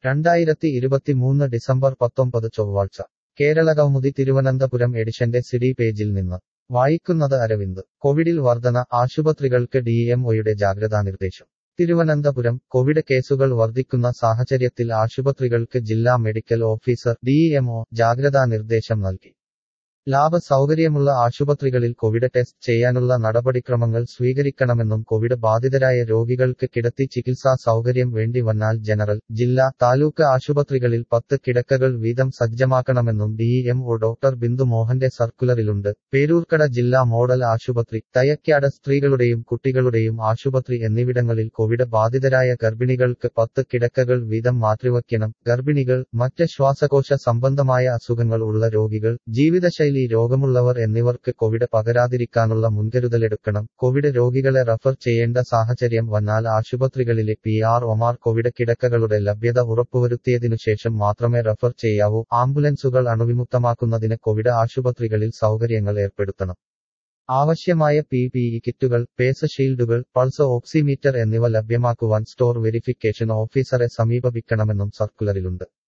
രണ്ടായിരത്തി ഇരുപത്തിമൂന്ന് ഡിസംബർ പത്തൊമ്പത് ചൊവ്വാഴ്ച കേരള കൗമുദി തിരുവനന്തപുരം എഡിഷന്റെ സിഡി പേജിൽ നിന്ന് വായിക്കുന്നത് അരവിന്ദ് കോവിഡിൽ വർധന ആശുപത്രികൾക്ക് ഡിഎംഒയുടെ ജാഗ്രതാ നിർദ്ദേശം തിരുവനന്തപുരം കോവിഡ് കേസുകൾ വർദ്ധിക്കുന്ന സാഹചര്യത്തിൽ ആശുപത്രികൾക്ക് ജില്ലാ മെഡിക്കൽ ഓഫീസർ ഡിഎംഒ ജാഗ്രതാ നിർദ്ദേശം നൽകി ലാഭ സൗകര്യമുള്ള ആശുപത്രികളിൽ കോവിഡ് ടെസ്റ്റ് ചെയ്യാനുള്ള നടപടിക്രമങ്ങൾ സ്വീകരിക്കണമെന്നും കോവിഡ് ബാധിതരായ രോഗികൾക്ക് കിടത്തി ചികിത്സാ സൗകര്യം വേണ്ടി വന്നാൽ ജനറൽ ജില്ലാ താലൂക്ക് ആശുപത്രികളിൽ പത്ത് കിടക്കകൾ വീതം സജ്ജമാക്കണമെന്നും ഡിഇഎംഒ ഡോക്ടർ ബിന്ദു മോഹന്റെ സർക്കുലറിലുണ്ട് പേരൂർക്കട ജില്ലാ മോഡൽ ആശുപത്രി തയക്കാട് സ്ത്രീകളുടെയും കുട്ടികളുടെയും ആശുപത്രി എന്നിവിടങ്ങളിൽ കോവിഡ് ബാധിതരായ ഗർഭിണികൾക്ക് പത്ത് കിടക്കകൾ വീതം മാറ്റിവയ്ക്കണം ഗർഭിണികൾ മറ്റ് ശ്വാസകോശ സംബന്ധമായ അസുഖങ്ങൾ ഉള്ള രോഗികൾ ജീവിതശൈലി ശൈലി രോഗമുള്ളവർ എന്നിവർക്ക് കോവിഡ് പകരാതിരിക്കാനുള്ള മുൻകരുതലെടുക്കണം കോവിഡ് രോഗികളെ റഫർ ചെയ്യേണ്ട സാഹചര്യം വന്നാൽ ആശുപത്രികളിലെ പി ആർ ഒമാർ കോവിഡ് കിടക്കകളുടെ ലഭ്യത ഉറപ്പുവരുത്തിയതിനുശേഷം മാത്രമേ റഫർ ചെയ്യാവൂ ആംബുലൻസുകൾ അണുവിമുക്തമാക്കുന്നതിന് കോവിഡ് ആശുപത്രികളിൽ സൗകര്യങ്ങൾ ഏർപ്പെടുത്തണം ആവശ്യമായ പി പി ഇ കിറ്റുകൾ പേസ് ഷീൽഡുകൾ പൾസ് ഓക്സിമീറ്റർ എന്നിവ ലഭ്യമാക്കുവാൻ സ്റ്റോർ വെരിഫിക്കേഷൻ ഓഫീസറെ സമീപിക്കണമെന്നും സർക്കുലറിലുണ്ട്